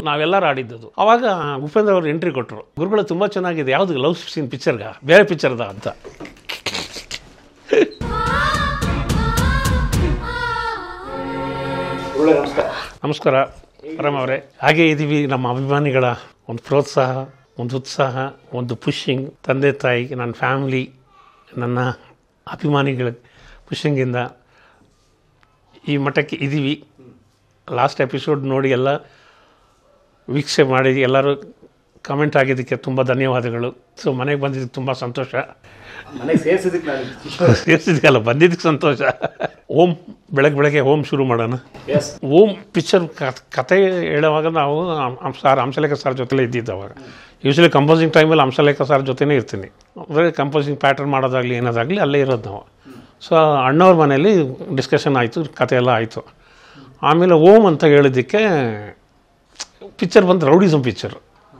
ನಾವೆಲ್ಲರೂ ಆಡಿದ್ದದು ಅವಾಗ ಉಪೇಂದ್ರ ಅವರು ಎಂಟ್ರಿ ಕೊಟ್ಟರು ಗುರುಗಳು ತುಂಬ ಚೆನ್ನಾಗಿದೆ ಯಾವುದು ಲವ್ ಸೀನ್ ಪಿಕ್ಚರ್ಗ ಬೇರೆ ಪಿಕ್ಚರ್ದ ಅಂತ ಒಳ್ಳೆ ನಮಸ್ಕಾರ ನಮಸ್ಕಾರ ರಾಮ್ ಅವರೇ ಹಾಗೆ ಇದ್ದೀವಿ ನಮ್ಮ ಅಭಿಮಾನಿಗಳ ಒಂದು ಪ್ರೋತ್ಸಾಹ ಒಂದು ಉತ್ಸಾಹ ಒಂದು ಪುಷಿಂಗ್ ತಂದೆ ತಾಯಿ ನನ್ನ ಫ್ಯಾಮ್ಲಿ ನನ್ನ ಅಭಿಮಾನಿಗಳ ಪುಷಿಂಗಿಂದ ಈ ಮಟ್ಟಕ್ಕೆ ಇದ್ದೀವಿ ಲಾಸ್ಟ್ ಎಪಿಸೋಡ್ ನೋಡಿ ಎಲ್ಲ ವೀಕ್ಷೆ ಮಾಡಿ ಎಲ್ಲರೂ ಕಮೆಂಟ್ ಆಗಿದ್ದಕ್ಕೆ ತುಂಬ ಧನ್ಯವಾದಗಳು ಸೊ ಮನೆಗೆ ಬಂದಿದ್ದಕ್ಕೆ ತುಂಬ ಸಂತೋಷ ಮನೆಗೆ ಸೇರಿಸಿದಕ್ಕೆ ನಾನು ಸೇರಿಸಿದ್ಯಲ್ಲ ಬಂದಿದ್ದಕ್ಕೆ ಸಂತೋಷ ಓಂ ಬೆಳಗ್ಗೆ ಬೆಳಗ್ಗೆ ಓಂ ಶುರು ಮಾಡೋಣ ಎಸ್ ಓಂ ಪಿಕ್ಚರ್ ಕತೆ ಹೇಳುವಾಗ ನಾವು ಅಂ- ಸಾರ್ ಹಂಸಲೇಖ ಸರ್ ಜೊತೆಲೇ ಇದ್ದಿದ್ದು ಅವಾಗ ಯೂಶ್ವಲಿ ಕಂಪೋಸಿಂಗ್ ಟೈಮಲ್ಲಿ ಹಂಸಲೇಖ ಸರ್ ಜೊತೆನೇ ಇರ್ತೀನಿ ಅಂದರೆ ಕಂಪೋಸಿಂಗ್ ಪ್ಯಾಟರ್ನ್ ಮಾಡೋದಾಗಲಿ ಏನಾದಾಗಲಿ ಅಲ್ಲೇ ಇರೋದು ನಾವು ಸೊ ಅಣ್ಣವ್ರ ಮನೇಲಿ ಡಿಸ್ಕಷನ್ ಆಯಿತು ಕತೆ ಎಲ್ಲ ಆಯಿತು ಆಮೇಲೆ ಓಂ ಅಂತ ಹೇಳಿದ್ದಕ್ಕೆ ಪಿಕ್ಚರ್ ಬಂದು ರೌಡಿಸಮ್ ಪಿಕ್ಚರ್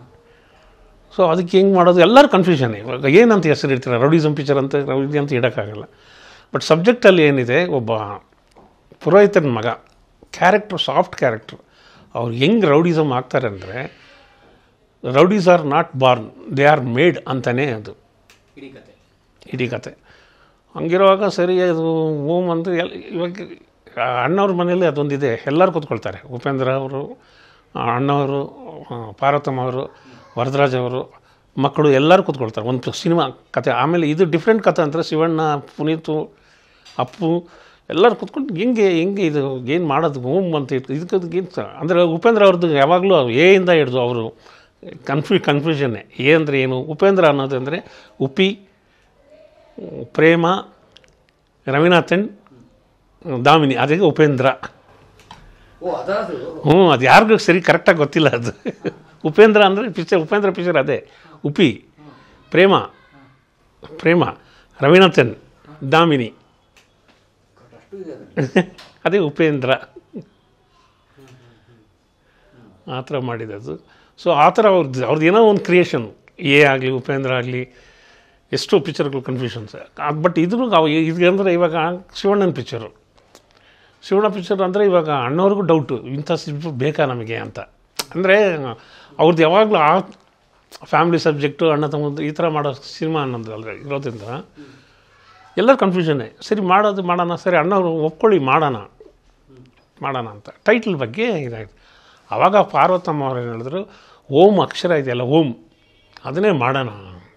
ಸೊ ಅದಕ್ಕೆ ಹೆಂಗೆ ಮಾಡೋದು ಎಲ್ಲರೂ ಕನ್ಫ್ಯೂಷನ್ ಇವಾಗ ಏನಂತ ಹೆಸರು ಇಡ್ತೀರ ರೌಡಿಸಮ್ ಪಿಕ್ಚರ್ ಅಂತ ರೌಡಿ ಅಂತ ಇಡೋಕ್ಕಾಗಲ್ಲ ಬಟ್ ಸಬ್ಜೆಕ್ಟಲ್ಲಿ ಏನಿದೆ ಒಬ್ಬ ಪುರೋಹಿತನ ಮಗ ಕ್ಯಾರೆಕ್ಟ್ರ್ ಸಾಫ್ಟ್ ಕ್ಯಾರೆಕ್ಟ್ರ್ ಅವ್ರು ಹೆಂಗೆ ರೌಡಿಸಮ್ ಆಗ್ತಾರೆ ಅಂದರೆ rowdies are not born they are made ಅಂತಲೇ ಅದು ಇಡೀ ಕತೆ ಇಡೀ ಕತೆ ಹಂಗಿರುವಾಗ ಸರಿ ಅದು ಓಮ್ ಅಂತ ಎಲ್ ಇವಾಗ ಆ ಅಣ್ಣವ್ರ ಮನೇಲಿ ಅದೊಂದಿದೆ ಎಲ್ಲರೂ ಕೂತ್ಕೊಳ್ತಾರೆ ಉಪೇಂದ್ರ ಅವರು ಆ ಅಣ್ಣವರು ಆ, ಪಾರ್ವತಮ್ಮ ಅವರು ವರದರಾಜ್ ಅವರು ಮಕ್ಕಳು ಎಲ್ಲರೂ ಕೂತ್ಕೊಳ್ತಾರೆ ಒಂದು ಸಿನಿಮಾ ಕತೆ ಆಮೇಲೆ ಇದು ಡಿಫ್ರೆಂಟ್ ಕತೆ ಅಂದರೆ ಶಿವಣ್ಣ ಪುನೀತು ಅಪ್ಪು ಎಲ್ಲರೂ ಕೂತ್ಕೊಂಡು ಹೆಂಗೆ ಹೆಂಗೆ ಇದು ಏನು ಮಾಡೋದು ಓಮ್ ಅಂತ ಇತ್ತು ಇದಕ್ಕೆ ಏನು ಅಂದರೆ ಉಪೇಂದ್ರ ಅವ್ರದ್ದು ಯಾವಾಗಲೂ ಎ ಇಂದ ಹಿಡ್ದು ಅವರು ಕನ್ಫ್ಯೂ ಕನ್ಫ್ಯೂಷನ್ನೇ ಎ ಅಂದರೆ ಏನು ಉಪೇಂದ್ರ ಅನ್ನೋದು ಅಂದರೆ ಉಪ್ಪಿ ಪ್ರೇಮ ರವಿನಾಥನ್ ದಾಮಿನಿ ಅದಕ್ಕೆ ಉಪೇಂದ್ರ ಓ ಅದಾದ್ರು ಹ್ಞೂ ಅದು ಯಾರಿಗೂ ಸರಿ ಕರೆಕ್ಟಾಗಿ ಗೊತ್ತಿಲ್ಲ ಅದು ಉಪೇಂದ್ರ ಅಂದರೆ ಪಿಕ್ಚರ್ ಉಪೇಂದ್ರ ಪಿಕ್ಚರ್ ಅದೇ ಉಪಿ ಪ್ರೇಮ ಪ್ರೇಮ ರವಿನಾಥನ್ ದಾಮಿನಿ ಅಷ್ಟು ಇದೆ ಅದ್ರಲ್ಲಿ. ಅದೇ ಉಪೇಂದ್ರ ಆ ಥರ ಮಾಡಿದದು ಸೊ ಆ ಥರ ಅವ್ರದ್ದು ಅವ್ರದ್ದು ಏನೋ ಒಂದು ಕ್ರಿಯೇಷನ್ ಎ ಆಗಲಿ ಉಪೇಂದ್ರ ಆಗಲಿ ಎಷ್ಟೋ ಪಿಕ್ಚರ್ಗಳು ಕನ್ಫ್ಯೂಷನ್ಸ್ ಬಟ್ ಇದ್ರು ಅವು ಇದು ಅಂದರೆ ಇವಾಗ ಶಿವಣ್ಣನ ಪಿಕ್ಚರು ಶಿವಣ್ಣ ಪಿಕ್ಚರ್ ಅಂದರೆ ಇವಾಗ ಅಣ್ಣವ್ರಿಗೂ ಡೌಟು ಇಂಥ ಸಿನಿಮಾ ಬೇಕಾ ನಮಗೆ ಅಂತ ಅಂದರೆ ಅವ್ರದ್ದು ಯಾವಾಗಲೂ ಆ ಫ್ಯಾಮಿಲಿ ಸಬ್ಜೆಕ್ಟು ಅಣ್ಣ ತಮ್ಮದು ಈ ಥರ ಮಾಡೋ ಸಿನಿಮಾ ಅನ್ನೋದು ಅಲ್ಲ ಇರೋದ್ರಿಂದ ಎಲ್ಲರೂ ಕನ್ಫ್ಯೂಷನ್ನೇ ಸರಿ ಮಾಡೋದು ಮಾಡೋಣ ಸರಿ ಅಣ್ಣವರು ಒಪ್ಕೊಳ್ಳಿ ಮಾಡೋಣ ಮಾಡೋಣ ಅಂತ ಟೈಟ್ಲ್ ಬಗ್ಗೆ ಇದಾಯಿತು ಆವಾಗ ಪಾರ್ವತಮ್ಮ ಅವ್ರು ಏನು ಹೇಳಿದ್ರು ಓಂ ಅಕ್ಷರ ಇದೆಯಲ್ಲ ಓಂ ಅದನ್ನೇ ಮಾಡೋಣ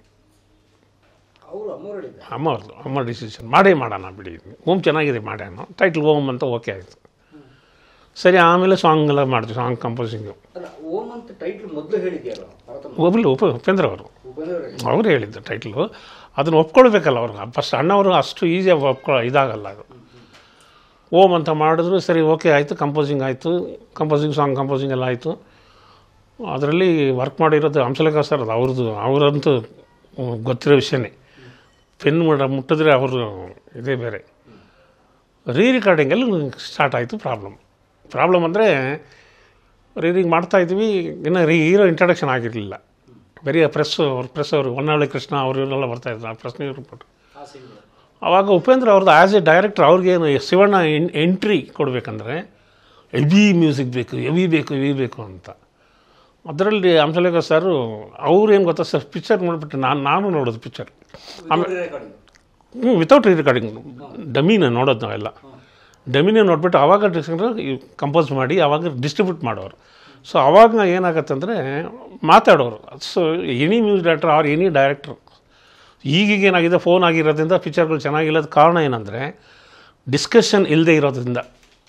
ಅವ್ರು ಅಮ್ಮವ್ರು ಹೇಳಿದ್ದೆ ಅಮ್ಮ ಅವ್ರದ್ದು ಅಮ್ಮ ಡಿಸಿಷನ್ ಮಾಡೇ ಮಾಡೋಣ ಬಿಡಿ ಓಂ ಚೆನ್ನಾಗಿದೆ ಮಾಡೋಣ ಟೈಟ್ಲ್ ಓಂ ಅಂತ ಓಕೆ ಆಯಿತು ಸರಿ ಆಮೇಲೆ ಸಾಂಗ್ ಎಲ್ಲ ಮಾಡಿದ್ವಿ ಸಾಂಗ್ ಕಂಪೋಸಿಂಗು ಅಲ್ಲ ಓಂ ಅಂತ ಟೈಟ್ಲ್ ಮೊದಲು ಹೇಳಿದ್ಯಾರೋ ಭಾರತ ಒಬ್ಬಳು ಉಪ ಉಪೇಂದ್ರ ಅವರು ಉಪೇಂದ್ರ ಅವ್ರು ಹೇಳಿದ್ದು. ಅವರೇ ಹೇಳಿದ್ದು ಟೈಟ್ಲು ಅದನ್ನು ಒಪ್ಕೊಳ್ಬೇಕಲ್ಲ ಅವ್ರಿಗೆ ಫಸ್ಟ್ ಅಣ್ಣವರು ಅಷ್ಟು ಈಸಿಯಾಗಿ ಒಪ್ಕೊ ಇದಾಗಲ್ಲ ಅದು ಓಮ್ ಅಂತ ಮಾಡಿದ್ರು ಸರಿ ಓಕೆ ಆಯಿತು ಕಂಪೋಸಿಂಗ್ ಆಯಿತು ಕಂಪೋಸಿಂಗ್ ಸಾಂಗ್ ಕಂಪೋಸಿಂಗ್ ಎಲ್ಲ ಆಯಿತು ಅದರಲ್ಲಿ ವರ್ಕ್ ಮಾಡಿರೋದು ಹಂಸಲೇಖ ಸರ್ ಅದು ಅವ್ರದ್ದು ಅವರಂತೂ ಹ್ಮ್, ಗೊತ್ತಿರೋ ವಿಷಯನೇ ಪೆನ್ ಮಾಡ ಮುಟ್ಟಿದ್ರೆ ಅವರು ಇದೇ ಬೇರೆ ರೀ ರೆಕಾರ್ಡಿಂಗಲ್ಲಿ ಸ್ಟಾರ್ಟ್ ಆಯಿತು ಪ್ರಾಬ್ಲಮ್ ಪ್ರಾಬ್ಲಮ್ ಅಂದರೆ ರೀರಿಂಗ್ ಮಾಡ್ತಾಯಿದ್ವಿ ಇನ್ನು ರೀ ಹೀರೋ ಇಂಟ್ರಡಕ್ಷನ್ ಆಗಿರಲಿಲ್ಲ ಬರೀ ಪ್ರೆಸ್ ಅವ್ರು ಪ್ರೆಸ್ ಅವರು ಹೊನ್ನಾಳಿ ಕೃಷ್ಣ ಅವರು ಇವರೆಲ್ಲ ಬರ್ತಾಯಿದ್ರು ಆ ಪ್ರೆಸ್ ರಿಪೋರ್ಟ್ ಆ ಸಿನಿಮಾ ಆವಾಗ ಉಪೇಂದ್ರ ಅವ್ರದ್ದು ಆ್ಯಸ್ ಎ ಡೈರೆಕ್ಟರ್ ಅವ್ರಿಗೇನು ಶಿವಣ್ಣ ಎಂಟ್ರಿ ಕೊಡಬೇಕಂದ್ರೆ ಹೆವಿ ಮ್ಯೂಸಿಕ್ ಬೇಕು ಹೆವಿ ಬೇಕು ಹೆವಿ ಬೇಕು ಅಂತ ಅದರಲ್ಲಿ ಹಂಸಲೇಖ ಸರು ಅವ್ರು ಏನು ಗೊತ್ತಾ ಸರ್ ಪಿಕ್ಚರ್ ನೋಡ್ಬಿಟ್ಟು ನಾನು ನಾನು ನೋಡೋದು ಪಿಕ್ಚರ್ ರೆಕಾರ್ಡಿಂಗ್ ಹ್ಞೂ ವಿತೌಟ್ ರೀ ರೆಕಾರ್ಡಿಂಗ್ ಡಮಿನ ನೋಡೋದು ನಾವೆಲ್ಲ ಡಮಿನೇ ನೋಡ್ಬಿಟ್ಟು ಆವಾಗ ಕಂಪೋಸ್ ಮಾಡಿ ಆವಾಗ ಡಿಸ್ಟ್ರಿಬ್ಯೂಟ್ ಮಾಡೋರು ಸೊ ಆವಾಗ ಏನಾಗತ್ತಂದರೆ ಮಾತಾಡೋರು so any music director or any director ಈಗೀಗ ಏನಾಗಿದೆ ಫೋನ್ ಆಗಿರೋದ್ರಿಂದ ಪಿಕ್ಚರ್ಗಳು ಚೆನ್ನಾಗಿಲ್ಲದ ಕಾರಣ ಏನಂದರೆ ಡಿಸ್ಕಷನ್ ಇಲ್ಲದೆ ಇರೋದ್ರಿಂದ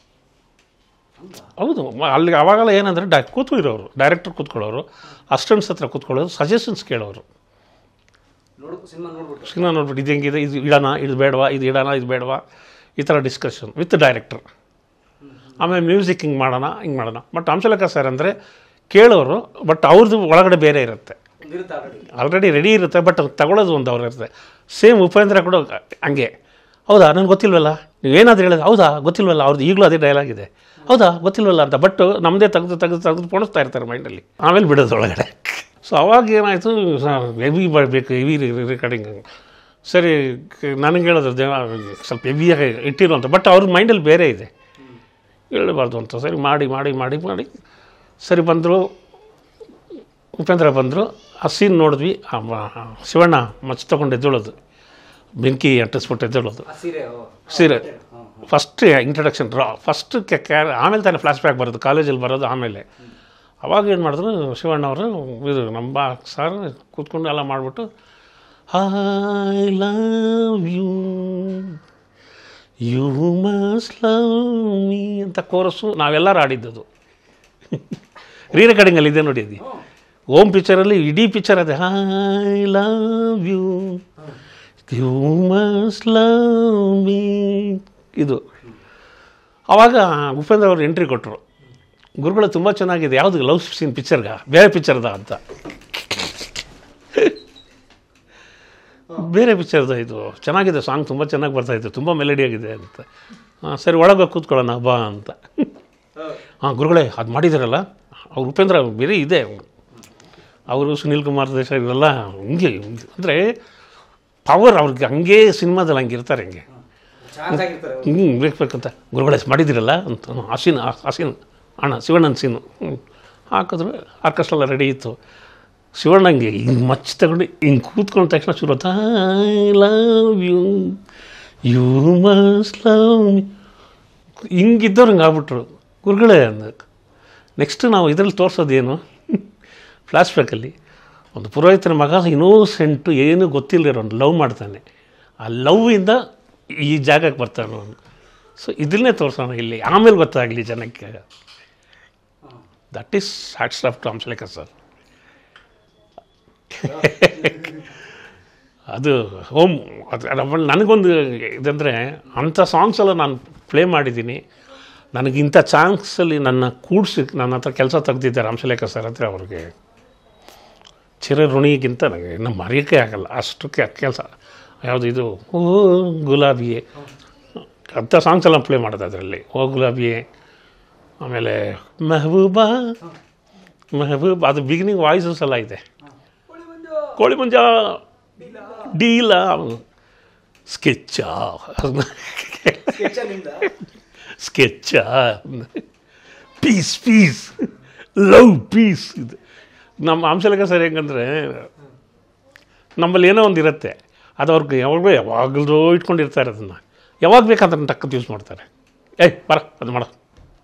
ಹೌದು ಮ- ಅಲ್ಲಿ ಅವಾಗೆಲ್ಲ ಏನಂದರೆ ಡೈ ಕೂತ್ಕೊಳ್ಳೋರು ಡೈರೆಕ್ಟರ್ ಕೂತ್ಕೊಳ್ಳೋರು ಅಸ್ಟೆಂಟ್ಸ್ ಹತ್ರ ಕೂತ್ಕೊಳ್ಳೋರು ಸಜೆಷನ್ಸ್ ಕೇಳೋರು ನೋಡು ಸಿನಿಮಾ ನೋಡ್ಬಿಟ್ಟು ಸಿನಿಮಾ ನೋಡ್ಬಿಟ್ಟು ಇದು ಹೆಂಗಿದೆ ಇದು ಇಡೋಣ ಇದು ಬೇಡವಾ ಇದು ಇಡೋಣ ಇದು ಬೇಡವಾ ಈ ಥರ ಡಿಸ್ಕಷನ್ ವಿತ್ ಡೈರೆಕ್ಟರ್ ಆಮೇಲೆ ಮ್ಯೂಸಿಕ್ ಹಿಂಗೆ ಮಾಡೋಣ ಹಿಂಗೆ ಮಾಡೋಣ ಬಟ್ ಹಂಸಲೇಖ ಸರ್ ಅಂದರೆ ಕೇಳೋರು ಬಟ್ ಅವ್ರದ್ದು ಒಳಗಡೆ ಬೇರೆ ಇರುತ್ತೆ ಒಂದಿರುತ್ತೆ ಆಲ್ರೆಡಿ ಆಲ್ರೆಡಿ ರೆಡಿ ಇರುತ್ತೆ ಬಟ್ ತಗೊಳ್ಳೋದು ಒಂದು ಅವ್ರು ಇರುತ್ತೆ ಸೇಮ್ ಉಪೇಂದ್ರ ಕೂಡ ಹಂಗೆ ಹೌದಾ ನನಗೆ ಗೊತ್ತಿಲ್ವಲ್ಲ ನೀವೇನಾದ್ರೂ ಹೇಳೋದು ಹೌದಾ ಗೊತ್ತಿಲ್ವಲ್ಲ ಅವ್ರದ್ದು ಈಗಲೂ ಅದೇ ಡೈಲಾಗ್ ಇದೆ ಹೌದಾ ಗೊತ್ತಿಲ್ವಲ್ಲ ಅಂತ ಬಟ್ ನಮ್ಮದೇ ತೆಗೆದು ತೆಗೆದು ತೆಗೆದು ಪೋಣಿಸ್ತಾ ಇರ್ತಾರೆ ಮೈಂಡಲ್ಲಿ ಆಮೇಲೆ ಬಿಡೋದು ಒಳಗಡೆ ಸೊ ಅವಾಗ ಏನಾಯಿತು ಹೆವಿ ಬೇಕು ಹೆವಿ ರೆಕಾರ್ಡಿಂಗ್ ಸರಿ ಕ- ನನಗೆ ಹೇಳಿದ್ರು ದೇವ ಸ್ವಲ್ಪ ಹೆವಿಯಾಗಿ ಇಟ್ಟಿರು ಅಂತ ಬಟ್ ಅವ್ರ ಮೈಂಡಲ್ಲಿ ಬೇರೆ ಇದೆ ಹೇಳಬಾರ್ದು ಅಂತ ಸರಿ ಮಾಡಿ ಮಾಡಿ ಮಾಡಿ ಮಾಡಿ ಸರಿ ಬಂದರು ಉಪೇಂದ್ರ ಬಂದರು ಆ ಸೀನ್ ನೋಡಿದ್ವಿ ಆ ಮ- ಶಿವಣ್ಣ ಮಚ್ಚ ತೊಗೊಂಡು ಎದ್ದೇಳೋದು ಬೆಂಕಿ ಅಂಟಿಸ್ಬಿಟ್ಟು ಎದ್ದೇಳೋದು ಆ ಸೀರೆ ಓ. ಸೀರೆ ಹಾಂ ಫಸ್ಟ್ ಇಂಟ್ರಡಕ್ಷನ್ ರಾ ಫಸ್ಟ್ ಕ್ಯಾ ಆಮೇಲೆ ತಾನೇ ಫ್ಲಾಶ್ ಬ್ಯಾಕ್ ಬರೋದು ಕಾಲೇಜಲ್ಲಿ ಬರೋದು ಆಮೇಲೆ ಅವಾಗ ಏನು ಮಾಡಿದ್ರು ಶಿವಣ್ಣ ಅವರು ಇದು ನಮ್ಮ ಸರ್ ಕೂತ್ಕೊಂಡು ಎಲ್ಲ ಮಾಡಿಬಿಟ್ಟು I love you you must love me ಅಂತ ಕೋರಸ್ಸು ನಾವೆಲ್ಲರೂ ಆಡಿದ್ದದು ರೀ ರೆಕಾರ್ಡಿಂಗಲ್ಲಿ ಇದೆ ನೋಡಿ ಅದು ಓಮ್ ಪಿಕ್ಚರಲ್ಲಿ ಇಡೀ ಪಿಕ್ಚರ್ ಅದೇ I love you you must love me ಇದು ಆವಾಗ ಉಪೇಂದ್ರ ಅವರು ಎಂಟ್ರಿ ಕೊಟ್ಟರು ಗುರುಗಳು ತುಂಬ ಚೆನ್ನಾಗಿದೆ ಯಾವುದು ಲವ್ ಸೀನ್ ಪಿಕ್ಚರ್ಗ ಬೇರೆ ಪಿಕ್ಚರ್ದ ಅಂತ ಬೇರೆ ಪಿಕ್ಚರ್ದ ಇದು ಚೆನ್ನಾಗಿದೆ ಸಾಂಗ್ ತುಂಬ ಚೆನ್ನಾಗಿ ಬರ್ತಾಯಿತ್ತು ತುಂಬ ಮೆಲಡಿ ಆಗಿದೆ ಅಂತ ಹಾಂ ಸರಿ ಒಳಗೆ ಕೂತ್ಕೊಳ್ಳೋಣ ಬಾ ಅಂತ ಹಾಂ ಗುರುಗಳೇ ಅದು ಮಾಡಿದಾರಲ್ಲ ಅವ್ರು ಉಪೇಂದ್ರ ಬೇರೆ ಇದೆ ಅವರು ಸುನೀಲ್ ಕುಮಾರ್ ದೇಸಾಯಿ ಇವರೆಲ್ಲ ಹಿಂಗೆ ಅಂದರೆ ಪವರ್ ಅವ್ರಿಗೆ ಹಂಗೆ ಸಿನಿಮಾದಲ್ಲಿ ಹಂಗೆ ಇರ್ತಾರೆ ಹಂಗೆ ಚಾನ್ಸ್ ಆಗಿರ್ತಾರೆ ಅವ್ರು. ಹ್ಞೂ ಬೇಕು ಬೇಕಂತ ಗುರುಗಳೇ ಮಾಡಿದಿರಲ್ಲ ಅಂತ ಹ್ಞೂ, ಆ ಸೀನ್ ಆ ಸೀನ್ ಅಣ್ಣ ಶಿವಣ್ಣನ ಸೀನು ಹ್ಞೂ ಹಾಕಿದ್ರು ಆರ್ಕೆಸ್ಟ್ರೆಲ್ಲ ರೆಡಿ ಇತ್ತು ಶಿವಣ್ಣ ಹಂಗೆ ಹಿಂಗೆ ಮಚ್ಚ ತಗೊಂಡು ಹಿಂಗೆ ಕೂತ್ಕೊಂಡ ತಕ್ಷಣ ಶುರು I love you you must love me ಹಿಂಗಿದ್ದವ್ರು ಹಿಂಗೆ ಆಗ್ಬಿಟ್ರು ಗುರುಗಳೇ ಅಂದ ನೆಕ್ಸ್ಟ್ ನಾವು ಇದರಲ್ಲಿ ತೋರಿಸೋದೇನು ಫ್ಲಾಶ್ ಬ್ಯಾಕಲ್ಲಿ ಒಂದು ಪುರೋಹಿತನ ಮಗ ಇನ್ನೋಸೆಂಟು ಏನೂ ಗೊತ್ತಿಲ್ಲದಿರೋ ಒಂದು ಲವ್ ಮಾಡ್ತಾನೆ ಆ ಲವ್ವಿಂದ ಈ ಜಾಗಕ್ಕೆ ಬರ್ತಾನೆ ಅವನು ಸೊ ಇದನ್ನೇ ತೋರಿಸೋಣ ಇಲ್ಲಿ ಆಮೇಲೆ ಗೊತ್ತಾಗಲಿ ಜನಕ್ಕೆ that is hats off to Hamsalekha sir ಅದು ಹೋಮ್ ಅದು ಆಮೇಲೆ ನನಗೊಂದು ಇದಂದರೆ ಅಂಥ ಸಾಂಗ್ಸ್ ಎಲ್ಲ ನಾನು ಪ್ಲೇ ಮಾಡಿದ್ದೀನಿ ನನಗೆ ಇಂಥ ಚಾನ್ಸಲ್ಲಿ ನನ್ನ ಕೂಡಿಸಿ ನನ್ನ ಹತ್ರ ಕೆಲಸ ತೆಗ್ದಿದ್ದಾರೆ ಹಂಸಲೇಖ ಸರ್ ಹತ್ರ ಅವ್ರಿಗೆ ಚಿರಋಣಿಗಿಂತ ನನಗೆ ಇನ್ನು ಮರೆಯೋಕ್ಕೆ ಆಗಲ್ಲ ಅಷ್ಟು ಕೆಲಸ ಯಾವುದು ಇದು ಓ ಗುಲಾಬಿಯೇ ಅಂಥ ಸಾಂಗ್ಸ್ ಎಲ್ಲ ಪ್ಲೇ ಮಾಡೋದು ಅದರಲ್ಲಿ ಓ ಗುಲಾಬಿಯೇ ಆಮೇಲೆ ಮೆಹಬೂಬಾ ಮೆಹಬೂಬ್ ಅದು ಬಿಗಿನಿಂಗ್ ವಾಯ್ಸಸ್ ಎಲ್ಲ ಇದೆ ಕೋಳಿ ಮುಂಜ ಡೀಲ ಸ್ಕೆಚ್ಚ Sketch ನಿಮ್ದ? ಸ್ಕೆಚ್ಚ ಪೀಸ್ ಪೀಸ್ ಲವ್ ಪೀಸ್ ಇದು ನಮ್ಮ ಅಂಶಲೇಖ ಸರ್ ಹೆಂಗಂದರೆ ನಮ್ಮಲ್ಲಿ ಏನೋ ಒಂದು ಇರುತ್ತೆ ಅದು ಅವ್ರಿಗೆ ಯಾವಾಗಲೂ ಯಾವಾಗಲೂ ಇಟ್ಕೊಂಡಿರ್ತಾರೆ ಅದನ್ನು ಯಾವಾಗ ಬೇಕಾದ್ರೆ ಟಕ್ಕಂತ ಯೂಸ್ ಮಾಡ್ತಾರೆ ಏಯ್ ಬರ ಅದು ಮಾಡ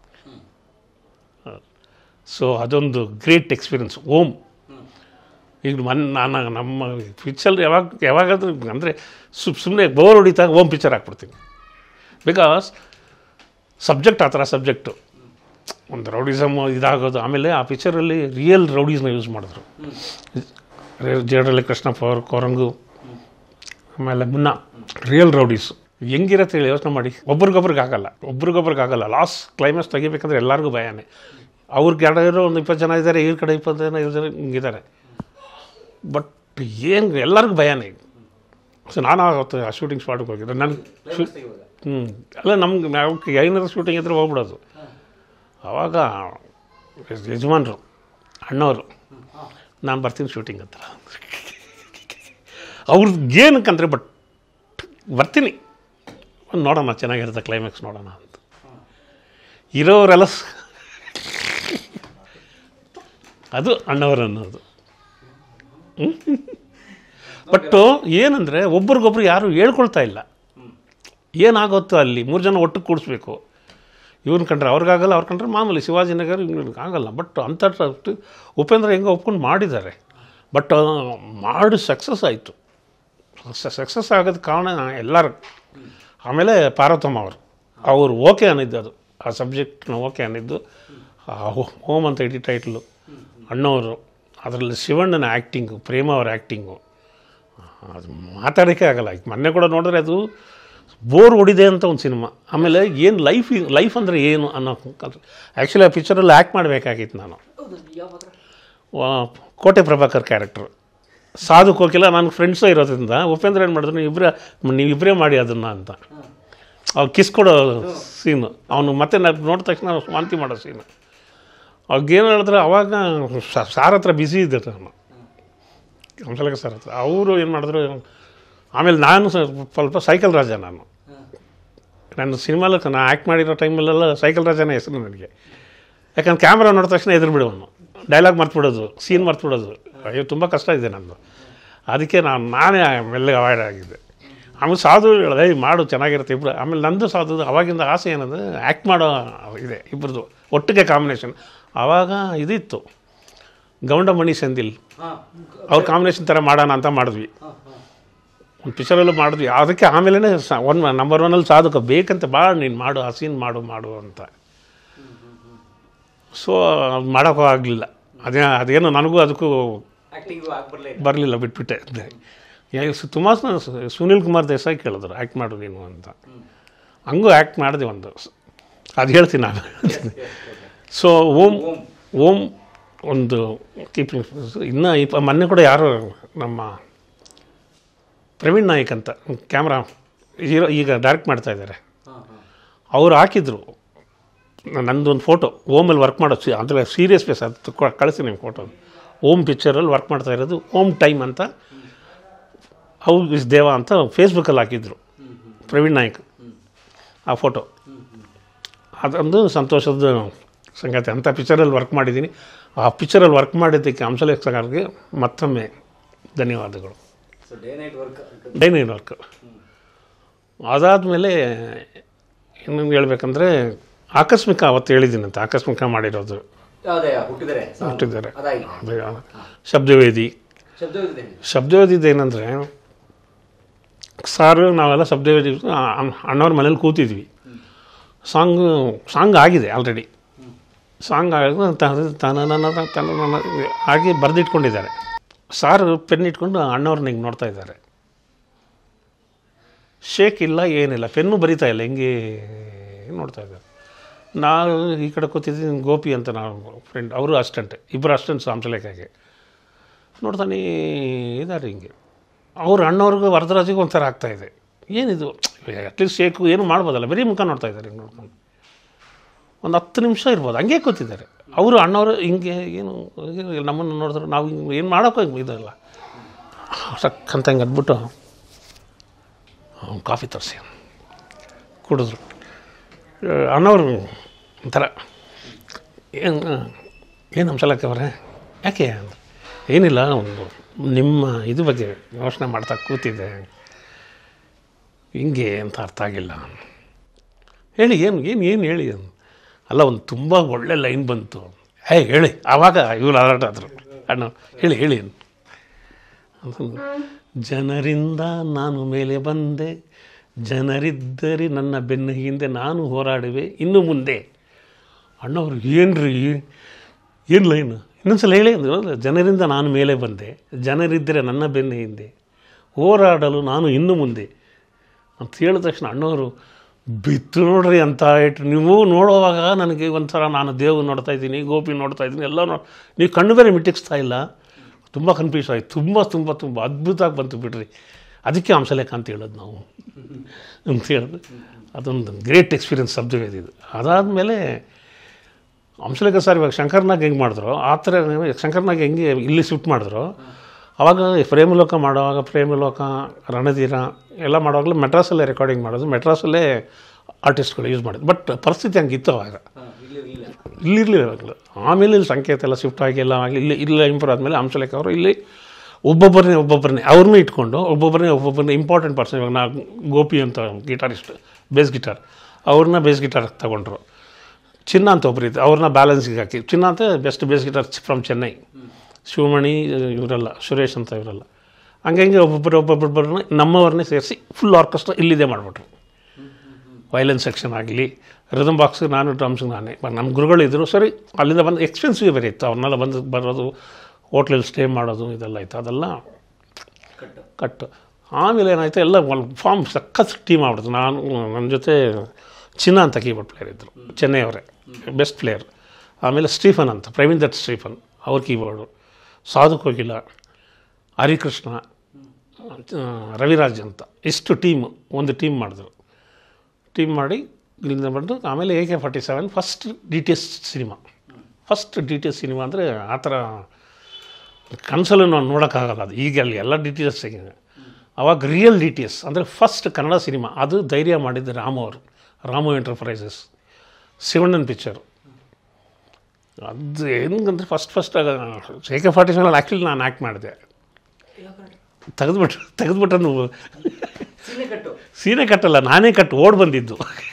ಸೊ ಅದೊಂದು ಗ್ರೇಟ್ ಎಕ್ಸ್ಪೀರಿಯನ್ಸ್ ಓಮ್ ಈಗ ಮನ್ ನಾನು ನಮ್ಮ ಪಿಕ್ಚರ್ ಯಾವಾಗ ಯಾವಾಗಾದ್ರೂ ಅಂದರೆ ಸುಮ್ ಸುಮ್ಮನೆ ಬೋರ್ ಹೊಡಿತಾಗ ಓಮ್ ಪಿಕ್ಚರ್ ಹಾಕ್ಬಿಡ್ತೀನಿ ಬಿಕಾಸ್ ಸಬ್ಜೆಕ್ಟ್ ಆ ಥರ ಸಬ್ಜೆಕ್ಟು ಒಂದು ರೌಡಿಸಮ್ ಇದಾಗೋದು ಆಮೇಲೆ ಆ ಪಿಕ್ಚರಲ್ಲಿ ರಿಯಲ್ ರೌಡೀಸ್ನ ಯೂಸ್ ಮಾಡಿದ್ರು ಜೇಡರಲ್ಲಿ ಕೃಷ್ಣಪ್ಪ ಅವರು ಕೊರಂಗು ಆಮೇಲೆ ಮುನ್ನ ರಿಯಲ್ ರೌಡೀಸ್ ಹೆಂಗಿರತ್ತೆ ಹೇಳಿ ಯೋಚನೆ ಮಾಡಿ ಒಬ್ರಿಗೊಬ್ರಿಗೆ ಆಗಲ್ಲ ಒಬ್ರಿಗೊಬ್ರಿಗೆ ಆಗಲ್ಲ ಲಾಸ್ಟ್ ಕ್ಲೈಮ್ಯಾಕ್ಸ್ ತೆಗಿಬೇಕಂದ್ರೆ ಎಲ್ಲರಿಗೂ ಭಯನೇ ಅವ್ರಿಗೆ ಎರಡು ಇರೋ ಒಂದು ಇಪ್ಪತ್ತು ಜನ ಇದ್ದಾರೆ ಇವ್ರ ಕಡೆ ಇಪ್ಪತ್ತು ಜನ ಇವ್ರ ಜನ ಹಿಂಗಿದ್ದಾರೆ ಬಟ್ ಏನು ಎಲ್ಲರಿಗೂ ಭಯನೇ ಸೊ ನಾನು ಅವತ್ತು ಆ ಶೂಟಿಂಗ್ ಸ್ಪಾಟ್ಗೆ ಹೋಗಿದ್ದೆ ನನಗೆ Climax ತೆಗಿವಾಗ. ಹ್ಞೂ ಅಲ್ಲ ನಮ್ಗೆ ನಾವು ಏನಾದ್ರು ಶೂಟಿಂಗ್ ಇದ್ರೆ ಹೋಗ್ಬಿಡೋದು ಆವಾಗ ಯಜಮಾನ್ರು ಅಣ್ಣವರು ನಾನು ಬರ್ತೀನಿ ಶೂಟಿಂಗ್ ಹತ್ರ ಅವ್ರದ್ದು ಏನಕ್ಕಂದ್ರೆ ಬಟ್ ಬರ್ತೀನಿ ಒಂದ್ ನೋಡೋಣ ಚೆನ್ನಾಗಿರುತ್ತೆ ಕ್ಲೈಮ್ಯಾಕ್ಸ್ ನೋಡೋಣ ಅಂತ ಇರೋರೆಲ್ಲ ಸ್- ಅದು ಅಣ್ಣವರು ಅನ್ನೋದು ಬಟ್ಟು ಏನಂದರೆ ಒಬ್ರಿಗೊಬ್ರು ಯಾರು ಹೇಳ್ಕೊಳ್ತಾ ಇಲ್ಲ ಏನಾಗುತ್ತೋ ಅಲ್ಲಿ ಮೂರು ಜನ ಒಟ್ಟು ಕೂಡಿಸ್ಬೇಕು ಇವ್ನ ಕಂಡ್ರೆ ಅವ್ರಿಗಾಗಲ್ಲ ಅವ್ರ ಕಂಡ್ರೆ ಮಾಮೂಲಿ ಶಿವಾಜಿನಗರ ಇವ್ನಿಗೆ ಆಗಲ್ಲ ಬಟ್ ಅಂಥ ಟ- ಉಪೇಂದ್ರ ಹೆಂಗೋ ಒಪ್ಕೊಂಡು ಮಾಡಿದ್ದಾರೆ ಬಟ್ ಮಾಡಿ ಸಕ್ಸಸ್ ಆಯಿತು ಸಕ್ಸಸ್ ಆಗೋದು ಕಾರಣ ಎಲ್ಲರೂ ಆಮೇಲೆ ಪಾರ್ವತಮ್ಮ ಅವರು ಅವರು ಓಕೆ ಅನ್ನಿದ್ದು ಅದು ಆ ಸಬ್ಜೆಕ್ಟ್ನ ಓಕೆ ಅನ್ನಿದ್ದು ಆ ಹೋ- ಹೋಮ್ ಅಂತ ಇಡೀ ಟೈಟ್ಲು ಅಣ್ಣವರು ಅದರಲ್ಲಿ ಶಿವಣ್ಣನ ಆ್ಯಕ್ಟಿಂಗು ಪ್ರೇಮ ಅವ್ರ ಆ್ಯಕ್ಟಿಂಗು ಅದು ಮಾತಾಡೋಕ್ಕೆ ಆಗಲ್ಲ ಈಗ ಮೊನ್ನೆ ಕೂಡ ನೋಡಿದ್ರೆ ಅದು ಬೋರ್ ಹೊಡಿದೆ ಅಂತ ಒಂದು ಸಿನಿಮಾ ಆಮೇಲೆ ಏನು ಲೈಫ್ ಲೈಫ್ ಅಂದರೆ ಏನು ಅನ್ನೋ ಆ್ಯಕ್ಚುಲಿ ಆ ಪಿಕ್ಚರಲ್ಲಿ ಆ್ಯಕ್ಟ್ ಮಾಡಬೇಕಾಗಿತ್ತು ನಾನು ಹೌದು, ಯಾವ ಪಾತ್ರ? ವಾ- ಕೋಟೆ ಪ್ರಭಾಕರ್ ಕ್ಯಾರೆಕ್ಟ್ರು ಸಾಧು ಕೋಕಿಲ ನನ್ನ ಫ್ರೆಂಡ್ಸೇ ಇರೋದ್ರಿಂದ ಉಪೇಂದ್ರ ಏನು ಮಾಡಿದ್ರು ನೀವು ಇಬ್ಬರೇ ನೀವು ಇಬ್ಬರೇ ಮಾಡಿ ಅದನ್ನು ಅಂತ ಅವ್ರು ಕಿಸ್ ಕೊಡೋ ಸೀನು ಅವನು ಮತ್ತೆ ನಾನು ನೋಡಿದ ತಕ್ಷಣ ವಾಂತಿ ಮಾಡೋ ಸೀನು ಅವ್ರಿಗೇನು ಹೇಳಿದ್ರೆ ಅವಾಗ ಸ- ಸಾರ್ ಹತ್ರ ಬ್ಯುಸಿ ಇದ್ದೆ ನಾನು ಹಂಸಲೇಖ ಸರ್ ಹತ್ರ ಅವರು ಏನು ಮಾಡಿದ್ರು ಆಮೇಲೆ ನಾನು ಸ- ಸ್ವಲ್ಪ ಸೈಕಲ್ ರಾಜ ನಾನು ನನ್ನ ಸಿನಿಮಾಲಕ್ಕೆ ನಾನು ಆ್ಯಕ್ಟ್ ಮಾಡಿರೋ ಟೈಮಲ್ಲೆಲ್ಲ ಸೈಕಲ್ ರಾಜನೇ ಹೆಸರು ನನಗೆ ಯಾಕಂದ್ರೆ ಕ್ಯಾಮ್ರಾ ನೋಡಿದ ತಕ್ಷಣ ಎದುರು ಬಿಡುವನು ಡೈಲಾಗ್ ಮರ್ತ್ಬಿಡೋದು ಸೀನ್ ಮರ್ತ್ಬಿಡೋದು ಅಯ್ಯೋ ತುಂಬ ಕಷ್ಟ ಇದೆ ನಂದು ಅದಕ್ಕೆ ನಾನು ನಾನೇ ಮೆಲ್ಲಗೆ ಅವಾಯ್ಡ್ ಆಗಿದ್ದೆ ಆಮೇಲೆ ಸಾಧು ಹೇಳಿದೆ "ಏಯ್, ಮಾಡು ಚೆನ್ನಾಗಿರುತ್ತೆ ಇಬ್ಬರು ಆಮೇಲೆ ನಂದು ಸಾಧು ಅವಾಗಿಂದ ಆಸೆ ಏನಂದ್ರೆ ಆ್ಯಕ್ಟ್ ಮಾಡೋ ಇದೆ ಇಬ್ಬರದು ಒಟ್ಟಿಗೆ ಕಾಂಬಿನೇಷನ್ ಆವಾಗ ಇದಿತ್ತು ಗೌಂಡಮಣಿ ಸೆಂದಿಲ್ ಹಾ ಅವ್ರ ಕಾಂಬಿನೇಷನ್ ಥರ ಮಾಡೋಣ ಅಂತ ಮಾಡಿದ್ವಿ ಹಾ ಹಾ ಒಂದು ಪಿಕ್ಚರಲ್ಲೂ ಮಾಡಿದ್ವಿ ಅದಕ್ಕೆ ಆಮೇಲೆ ಒನ್ ನಂಬರ್ ಒನ್ನಲ್ಲಿ ಸಾಧಕ ಬೇಕಂತ ಭಾಳ ನೀನು ಮಾಡು ಆ ಸೀನ್ ಮಾಡು ಮಾಡು ಅಂತ ಸೊ ಮಾಡೋಕ್ಕೂ ಆಗಲಿಲ್ಲ ಅದೇ ಅದೇನು ನನಗೂ ಅದಕ್ಕೂ ಆಕ್ಟಿಂಗು ಆಗಿ ಬರಲೇ ಇಲ್ಲ ಬರಲಿಲ್ಲ ಬಿಟ್ಬಿಟ್ಟೆ ತುಂಬ ಸುನಿಲ್ ಕುಮಾರ್ ದೇಸಾಯಿ ಕೇಳಿದ್ರು ಆ್ಯಕ್ಟ್ ಮಾಡು ನೀನು ಅಂತ ಹಂಗೂ ಆ್ಯಕ್ಟ್ ಮಾಡಿದೆ ಒಂದು ಅದು ಹೇಳ್ತೀನಿ ನಾನು ಸೊ ಓಂ ಓಂ ಓಂ ಒಂದು ಕೀಪಿಂಗ್ ಇನ್ನೂ ಇಪ್ಪ ಮೊನ್ನೆ ಕೂಡ ಯಾರು ನಮ್ಮ ಪ್ರವೀಣ್ ನಾಯಕ್ ಅಂತ ಕ್ಯಾಮ್ರಾ ಹೀರೋ ಈಗ ಡೈರೆಕ್ಟ್ ಮಾಡ್ತಾ ಇದ್ದಾರೆ ಹಾ ಹಾ ಅವ್ರು ಹಾಕಿದ್ರು ನಂದು ಒಂದು ಫೋಟೋ ಓಮಲ್ಲಿ ವರ್ಕ್ ಮಾಡೋದು ಸಿ- ಅಂದರೆ ಸೀರಿಯಸ್ ಫೇಸ್ ಅದು ಕೊ- ಕಳಿಸ್ತೀನಿ ನಿಮ್ಗೆ ಫೋಟೋ ಓಮ್ ಪಿಕ್ಚರಲ್ಲಿ ವರ್ಕ್ ಮಾಡ್ತಾ ಇರೋದು ಓಮ್ ಟೈಮ್ ಅಂತ ಹೌ ಇಸ್ ದೇವ ಅಂತ ಫೇಸ್ಬುಕ್ಕಲ್ಲಿ ಹಾಕಿದ್ರು ಪ್ರವೀಣ್ ನಾಯಕ್ ಆ ಫೋಟೋ ಅದೊಂದು ಸಂತೋಷದ ಸಂಗತಿ ಅಂಥ ಪಿಕ್ಚರಲ್ಲಿ ವರ್ಕ್ ಮಾಡಿದ್ದೀನಿ ಆ ಪಿಕ್ಚರಲ್ಲಿ ವರ್ಕ್ ಮಾಡಿದ್ದಕ್ಕೆ ಹಂಸಲೇಖ ಸರ್ಗೆ ಮತ್ತೊಮ್ಮೆ ಧನ್ಯವಾದಗಳು so day night work dining work ಅದಾದಮೇಲೆ ಇನ್ನೊಂದು ಹೇಳ್ಬೇಕಂದ್ರೆ ಆಕಸ್ಮಿಕ ಅವತ್ತು ಹೇಳಿದ್ದೀನಂತೆ ಆಕಸ್ಮಿಕ ಮಾಡಿರೋದು ಯಾವುದೇ ಹುಟ್ಟಿದರೆ ಹುಟ್ಟಿದ್ದಾರೆ. ಅದಾಗಿ ಅದೇ ಶಬ್ದವೇದಿ ಶಬ್ದ ಇದೆ ಶಬ್ದವೇದಿದ್ದು ಏನಂದರೆ ಸಾರು ನಾವೆಲ್ಲ ಶಬ್ದವೇದಿ ಅಣ್ಣವ್ರ ಮನೇಲಿ ಕೂತಿದ್ವಿ ಸಾಂಗ್ ಸಾಂಗ್ ಆಗಿದೆ ಆಲ್ರೆಡಿ ಸಾಂಗ್ ಆಗಿ ತನ ತನ ಆಗಿ ಬರೆದಿಟ್ಕೊಂಡಿದ್ದಾರೆ ಸಾರು ಪೆನ್ ಇಟ್ಕೊಂಡು ಅಣ್ಣವ್ರನ್ನ ಹಿಂಗೆ ನೋಡ್ತಾ ಇದ್ದಾರೆ ಶೇಕ್ ಇಲ್ಲ ಏನಿಲ್ಲ ಪೆನ್ನು ಬರಿತಾ ಇಲ್ಲ ಹಿಂಗೆ ನೋಡ್ತಾ ಇದ್ದಾರೆ ನಾವು ಈ ಕಡೆ ಕೂತಿದ್ದೀನಿ ಗೋಪಿ ಅಂತ ನಾವು ಫ್ರೆಂಡ್ ಅವರು ಅಸ್ಟೆಂಟ್ ಇಬ್ಬರು ಅಸ್ಟೆಂಟ್ ಸಾಂಸಲೇಖಾಗೆ ನೋಡ್ತಾನೆ ಇದ್ದಾರೆ ಹಿಂಗೆ ಅವ್ರ ಅಣ್ಣವ್ರಿಗೂ ವರದರಾಜಿಗೂ ಒಂಥರ ಆಗ್ತಾಯಿದೆ ಏನಿದು ಅಟ್ಲೀಸ್ಟ್ ಶೇಕು ಏನು ಮಾಡ್ಬೋದಲ್ಲ ಬರೀ ಮುಖ ನೋಡ್ತಾ ಇದ್ದಾರೆ ಹಿಂಗೆ ನೋಡ್ಕೊಂಡು ಒಂದು ಹತ್ತು ನಿಮಿಷ ಇರ್ಬೋದು ಹಂಗೆ ಕೂತಿದ್ದಾರೆ ಅವರು ಅಣ್ಣವರು ಹಿಂಗೆ ಏನು ಏನು ನಮ್ಮನ್ನು ನೋಡಿದ್ರು ನಾವು ಹಿಂಗೆ ಏನು ಮಾಡೋಕ್ಕೂ ಇದಲ್ಲ ಸಕ್ಕಂತ ಹಿಂಗೆ ಅಂದ್ಬಿಟ್ಟು ಅವ್ನು ಕಾಫಿ ತರಿಸಿ ಕುಡಿದ್ರು ಆ, ಅಣ್ಣವರು ಒಂಥರ ಏನು ಏನು ಅಂಶಲಕ್ಕ ಅವರೇ ಯಾಕೆ ಅಂದ್ರು. ಏನಿಲ್ಲ ಒಂದು ನಿಮ್ಮ ಇದು ಬಗ್ಗೆ ಯೋಚನೆ ಮಾಡ್ತಾ ಕೂತಿದ್ದೆ ಹಿಂಗೆ ಅಂತ ಅರ್ಥ ಆಗಿಲ್ಲ ಹೇಳಿ ಏನು ಏನು ಏನು ಹೇಳಿ ಅಂದ್ರು. ಅಲ್ಲ ಒಂದು ತುಂಬ ಒಳ್ಳೆ ಲೈನ್ ಬಂತು ಏ ಹೇಳಿ ಆವಾಗ ಇವ್ರು ಅಲರ್ಟ್ ಆದರು ಅಣ್ಣ ಹೇಳಿ ಹೇಳಿ ಅಂದ್ರು. ಅಂತಂದ್ರು. ಜನರಿಂದ ನಾನು ಮೇಲೆ ಬಂದೆ ಜನರಿದ್ದರೆ ನನ್ನ ಬೆನ್ನ ಹಿಂದೆ ನಾನು ಹೋರಾಡುವೆ ಇನ್ನು ಮುಂದೆ ಅಣ್ಣವ್ರು ಏನ್ರಿ ಏನು ಲೈನ್ ಇನ್ನೊಂದ್ಸಲ ಹೇಳಿ ಅಂದ್ರು. ಜನರಿಂದ ನಾನು ಮೇಲೆ ಬಂದೆ ಜನರಿದ್ದರೆ ನನ್ನ ಬೆನ್ನ ಹಿಂದೆ ಹೋರಾಡಲು ನಾನು ಇನ್ನು ಮುಂದೆ ಅಂತ ಹೇಳಿದ ತಕ್ಷಣ ಅಣ್ಣವರು ಬಿತ್ತು ನೋಡ್ರಿ ಅಂತ ಇಟ್ಟು ನೀವು ನೋಡುವಾಗ ನನಗೆ ಒಂಥರ ನಾನು ದೇವ್ ನೋಡ್ತಾ ಇದ್ದೀನಿ ಗೋಪಿ ನೋಡ್ತಾ ಇದ್ದೀನಿ ಎಲ್ಲ ನೋ ನೀವು ಕಣ್ಣು ಬೇರೆ ಮಿಟ್ಟಿಸ್ತಾ ಇಲ್ಲ ತುಂಬ ಕನ್ಫ್ಯೂಸ್ ಆಯ್ತು ತುಂಬ ತುಂಬ ತುಂಬ ಅದ್ಭುತವಾಗಿ ಬಂತು ಬಿಡ್ರಿ ಅದಕ್ಕೆ ಹಂಸಲೇಖ ಅಂತ ಹೇಳೋದು ನಾವು ಅಂತ ಹೇಳಿದ್ರು ಅದೊಂದು ಗ್ರೇಟ್ ಎಕ್ಸ್ಪೀರಿಯನ್ಸ್ ಸಬ್ಜೆಕ್ಟ್ ಇದು ಅದಾದಮೇಲೆ ಹಂಸಲೇಖ ಸರ್ ಇವಾಗ ಶಂಕರ್ನಾಗ್ ಹೆಂಗೆ ಮಾಡಿದ್ರು ಆ ಥರ ಶಂಕರ್ನಾಗ್ ಹೆಂಗೆ ಇಲ್ಲಿ ಶಿಫ್ಟ್ ಮಾಡಿದ್ರು ಆವಾಗ ಪ್ರೇಮಲೋಕ ಮಾಡುವಾಗ ಪ್ರೇಮಲೋಕ ರಣಧೀರ ಎಲ್ಲ ಮಾಡುವಾಗಲೂ ಮೆಡ್ರಾಸಲ್ಲೇ ರೆಕಾರ್ಡಿಂಗ್ ಮಾಡೋದು ಮೆಡ್ರಾಸಲ್ಲೇ ಆರ್ಟಿಸ್ಟ್ಗಳು ಯೂಸ್ ಮಾಡಿದ್ದು ಬಟ್ ಪರಿಸ್ಥಿತಿ ಹಂಗಿತ್ತು ಅವಾಗ ಹಾ ಇಲ್ಲಿ ಇರಲಿಲ್ಲ ಇಲ್ಲಿರಲಿಲ್ಲ ಇವಾಗಲೂ ಆಮೇಲೆ ಇಲ್ಲಿ ಸಂಕೇತ ಎಲ್ಲ ಶಿಫ್ಟ್ ಆಗಿ ಎಲ್ಲ ಆಗಿ ಇಲ್ಲಿ ಇಲ್ಲಿ ಇಂಪ್ರೂವ್ ಆದಮೇಲೆ ಹಂಸಲೇಖ ಅವರು ಇಲ್ಲಿ ಒಬ್ಬೊಬ್ಬರನ್ನೇ ಒಬ್ಬೊಬ್ಬರನ್ನೇ ಅವ್ರನ್ನೂ ಇಟ್ಕೊಂಡು ಒಬ್ಬೊಬ್ಬರನ್ನೇ ಒಬ್ಬೊಬ್ಬರನ್ನೇ ಇಂಪಾರ್ಟೆಂಟ್ ಪರ್ಸನ್ ಇವಾಗ ನಾ ಗೋಪಿ ಅಂತ ಗಿಟಾರಿಸ್ಟ್ ಬೇಸ್ ಗಿಟಾರ್ ಅವ್ರನ್ನ ಬೇಸ್ ಗಿಟಾರ್ ತಗೊಂಡ್ರು ಚಿನ್ನ ಅಂತ ಒಬ್ರು ಇತ್ತು ಅವ್ರನ್ನ ಬ್ಯಾಲೆನ್ಸಿಗೆ ಹಾಕಿ ಚಿನ್ನ ಅಂತ best bass guitar from Chennai Sivamani ಇವರೆಲ್ಲ ಸುರೇಶ್ ಅಂತ ಇವರೆಲ್ಲ ಹಂಗೆ ಒಬ್ಬೊಬ್ಬರು ಒಬ್ಬೊಬ್ಬರನ್ನ ನಮ್ಮವ್ರನ್ನೇ ಸೇರಿಸಿ ಫುಲ್ ಆರ್ಕೆಸ್ಟ್ರಾ ಇಲ್ಲಿದೆ ಮಾಡಿಬಿಟ್ರು ವೈಲೆನ್ಸ್ ಸೆಕ್ಷನ್ ಆಗಲಿ ರಿದಮ್ ಬಾಕ್ಸ್ ನಾನು ಡ್ರಮ್ಸ್ ನಾನೇ ಬ- ನಮ್ಮ ಗುರುಗಳಿದ್ದರು ಸರಿ ಅಲ್ಲಿಂದ ಬಂದು ಎಕ್ಸ್ಪೆನ್ಸಿವ್ ಬೇರೆ ಇತ್ತು ಅವ್ರನ್ನೆಲ್ಲ ಬಂದು ಬರೋದು ಹೋಟ್ಲಲ್ಲಿ ಸ್ಟೇ ಮಾಡೋದು ಇದೆಲ್ಲ ಇತ್ತು ಅದೆಲ್ಲ ಕಟ್ಟು ಕಟ್ ಆಮೇಲೆ ಏನಾಯ್ತು ಎಲ್ಲ ಒಂದು ಫಾರ್ಮ್ ಸಖತ್ ಟೀಮ್ ಆಗ್ಬಿಡ್ತು ನಾನು ನನ್ನ ಜೊತೆ ಚಿನ್ನ ಅಂತ ಕೀಬೋರ್ಡ್ ಪ್ಲೇಯರ್ ಇದ್ದರು ಚೆನ್ನೈ ಅವರೇ ಬೆಸ್ಟ್ ಪ್ಲೇಯರ್ ಆಮೇಲೆ ಸ್ಟೀಫನ್ ಅಂತ ಪ್ರವೀಣ್ ದತ್ ಸ್ಟೀಫನ್ ಅವ್ರ ಕೀಬೋರ್ಡು ಸಾಧು ಕೋಗಿಲ ಹರಿಕೃಷ್ಣ ಆ, ರವಿರಾಜ್ ಅಂತ ಇಷ್ಟು ಟೀಮು ಒಂದು ಟೀಮ್ ಮಾಡಿದ್ರು ಟೀಮ್ ಮಾಡಿ ಇಲ್ಲಿಂದ ಬಂದು ಆಮೇಲೆ A K forty seven first D T S cinema first D T S cinema ಅಂದರೆ ಆ ಥರ ಕನಸಲ್ಲೂ ನಾವು ನೋಡೋಕ್ಕಾಗಲ್ಲ ಅದು ಈಗ ಅಲ್ಲಿ ಎಲ್ಲ ಡಿ ಟಿ ಎಸ್ ಅವಾಗ ರಿಯಲ್ ಡಿ ಟಿ ಎಸ್ ಅಂದರೆ ಫಸ್ಟ್ ಕನ್ನಡ ಸಿನಿಮಾ ಅದು ಧೈರ್ಯ ಮಾಡಿದ್ದು ರಾಮು ಅವರು ರಾಮು ಎಂಟರ್ಪ್ರೈಸಸ್ ಶಿವಣ್ಣನ ಪಿಕ್ಚರು ಅದು ಹೆಂಗಂದ್ರೆ first first K K forty seven actually ನಾನು ಆ್ಯಕ್ಟ್ ಮಾಡಿದೆ ತೆಗೆದ್ಬಿಟ್ರು ತೆಗೆದ್ಬಿಟ್ರೆ ನೀವು ಸೀನೆ ಕಟ್ಟು ಸೀರೆ ಕಟ್ಟಲ್ಲ ನಾನೇ ಕಟ್ಟು ಓಡ್ ಬಂದಿದ್ದು